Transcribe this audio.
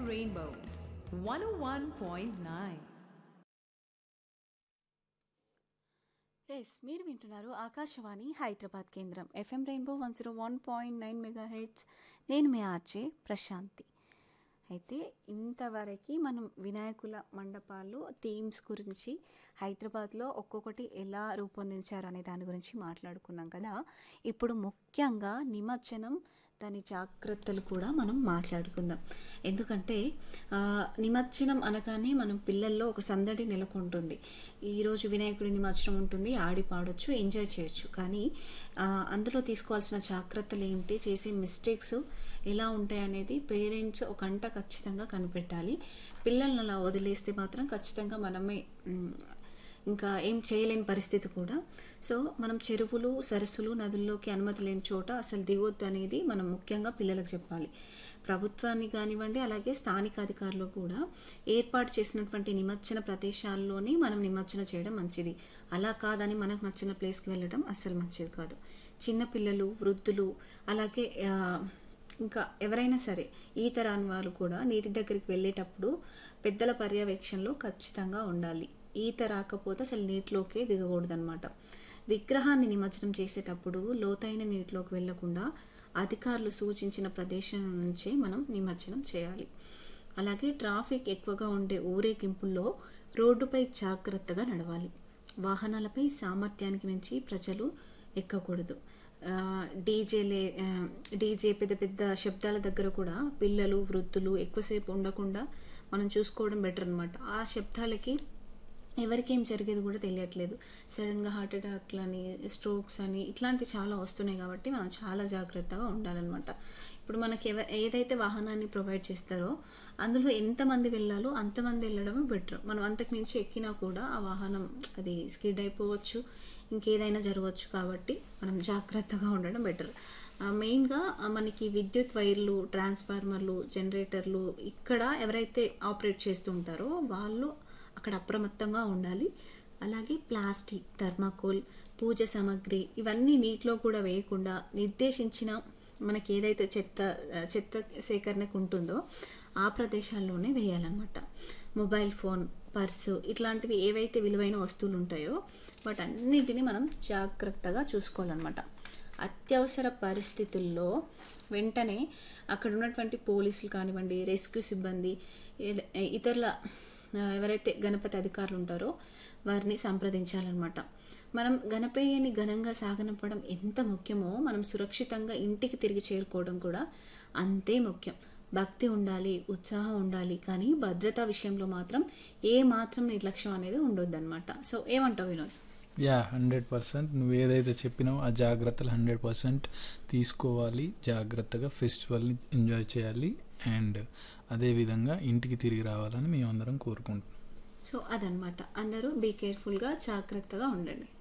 Rainbow 101.9. Yes మీరు వింటున్నారు ఆకాశవాణి హైదరాబాద్ కేంద్రం FM Rainbow one zero one point nine mega heads నేను మీ ఆర్జే ప్రశాంతి అయితే ఇంతవరకు మనం వినాయకుల మండపాలు థీమ్స్ గురించి హైదరాబాద్లో ఒక్కొక్కటి ఎలా రూపొందించారు అనే దాని గురించి మాట్లాడుకున్నాం కదా ఇప్పుడు ముఖ్యంగా నిమజ్జనం దాని జాగ్రత్తలు కూడా మనం మాట్లాడుకుందాం ఎందుకంటే ఆ, నిమజ్జనం అనగానే మనం పిల్లల్లో ఒక సందడి నెలకొంటుంది ఈరోజు వినాయకుడి నిమజ్జనం ఉంటుంది ఆడి పాడొచ్చు ఎంజాయ్ చేయొచ్చు కానీ ఆ, అందులో తీసుకోవాల్సిన జాగ్రత్తలు ఏంటి చేసే మిస్టేక్స్ ఎలా ఉంటాయి అనేది పేరెంట్స్ ఒక గంట ఖచ్చితంగా కనిపెట్టాలి పిల్లల్ని అలా వదిలేస్తే మాత్రం ఖచ్చితంగా మనమే మ్, ఇంకా ఏం చేయలేని పరిస్థితి కూడా సో మనం చెరువులు సరస్సులు నదుల్లోకి అనుమతి లేని చోట అసలు దిగొద్దు అనేది మనం ముఖ్యంగా పిల్లలకు చెప్పాలి ప్రభుత్వాన్ని కానివ్వండి అలాగే స్థానిక అధికారులు కూడా ఏర్పాటు చేసినటువంటి నిమజ్జన ప్రదేశాల్లోనే మనం నిమజ్జన చేయడం మంచిది అలా కాదని మనకు నచ్చిన ప్లేస్కి వెళ్ళడం అస్సలు మంచిది కాదు చిన్నపిల్లలు వృద్ధులు అలాగే ఆ, ఇంకా ఎవరైనా సరే ఈత రాని వారు కూడా నీటి దగ్గరికి వెళ్ళేటప్పుడు పెద్దల పర్యవేక్షణలో ఖచ్చితంగా ఉండాలి ఈత రాకపోతే అసలు నీటిలోకే దిగకూడదనమాట విగ్రహాన్ని నిమజ్జనం చేసేటప్పుడు లోతైన నీటిలోకి వెళ్లకుండా అధికారులు సూచించిన ప్రదేశం నుంచే మనం నిమజ్జనం చేయాలి అలాగే ట్రాఫిక్ ఎక్కువగా ఉండే ఊరేగింపుల్లో రోడ్డుపై జాగ్రత్తగా నడవాలి వాహనాలపై సామర్థ్యానికి మించి ప్రజలు ఎక్కకూడదు ఆ, డీజేలే ఆ, డీజే పెద్ద పెద్ద శబ్దాల దగ్గర కూడా పిల్లలు వృద్ధులు ఎక్కువసేపు ఉండకుండా మనం చూసుకోవడం బెటర్ అనమాట ఆ శబ్దాలకి ఎవరికి ఏం జరిగేది కూడా తెలియట్లేదు సడన్గా హార్ట్ అటాక్లని స్ట్రోక్స్ అని ఇట్లాంటివి చాలా వస్తున్నాయి కాబట్టి మనం చాలా జాగ్రత్తగా ఉండాలన్నమాట ఇప్పుడు మనకి ఎవ ఏదైతే వాహనాన్ని ప్రొవైడ్ చేస్తారో అందులో ఎంతమంది వెళ్ళాలో అంతమంది వెళ్ళడమే బెటర్ మనం అంతకు మించి ఎక్కినా కూడా ఆ వాహనం అది స్కిడ్ అయిపోవచ్చు ఇంకేదైనా జరగవచ్చు కాబట్టి మనం జాగ్రత్తగా ఉండడం బెటర్ మెయిన్గా మనకి విద్యుత్ వైర్లు ట్రాన్స్ఫార్మర్లు జనరేటర్లు ఇక్కడ ఎవరైతే ఆపరేట్ చేస్తూ ఉంటారో వాళ్ళు అక్కడ అప్రమత్తంగా ఉండాలి అలాగే ప్లాస్టిక్ థర్మాకోల్ పూజ సామాగ్రి ఇవన్నీ నీటిలో కూడా వేయకుండా నిర్దేశించిన మనకి ఏదైతే చెత్త చెత్త సేకరణకు ఉంటుందో ఆ ప్రదేశాల్లోనే వేయాలన్నమాట మొబైల్ ఫోన్ పర్సు ఇట్లాంటివి ఏవైతే విలువైన వస్తువులు ఉంటాయో వాటన్నిటిని మనం జాగ్రత్తగా చూసుకోవాలన్నమాట అత్యవసర పరిస్థితుల్లో వెంటనే అక్కడ ఉన్నటువంటి పోలీసులు కానివ్వండి రెస్క్యూ సిబ్బంది ఏద- ఇతరుల ఆ, ఎవరైతే గణపతి అధికారులు ఉంటారో వారిని సంప్రదించాలన్నమాట మనం గణపయ్యని ఘనంగా సాగనంపడం ఎంత ముఖ్యమో మనం సురక్షితంగా ఇంటికి తిరిగి చేరుకోవడం కూడా అంతే ముఖ్యం భక్తి ఉండాలి ఉత్సాహం ఉండాలి కానీ భద్రతా విషయంలో మాత్రం ఏ మాత్రం నిర్లక్ష్యం అనేది ఉండొద్దన్నమాట సో ఏమంటావు వినోద్ యా హండ్రెడ్ పర్సెంట్ నువ్వు ఏదైతే చెప్పినావో ఆ జాగ్రత్తలు హండ్రెడ్ పర్సెంట్ తీసుకోవాలి జాగ్రత్తగా ఫెస్టివల్ని ఎంజాయ్ చేయాలి అండ్ అదేవిధంగా ఇంటికి తిరిగి రావాలని మేమందరం కోరుకుంటున్నాం సో అదనమాట అందరూ బీ కేర్ఫుల్గా జాగ్రత్తగా ఉండండి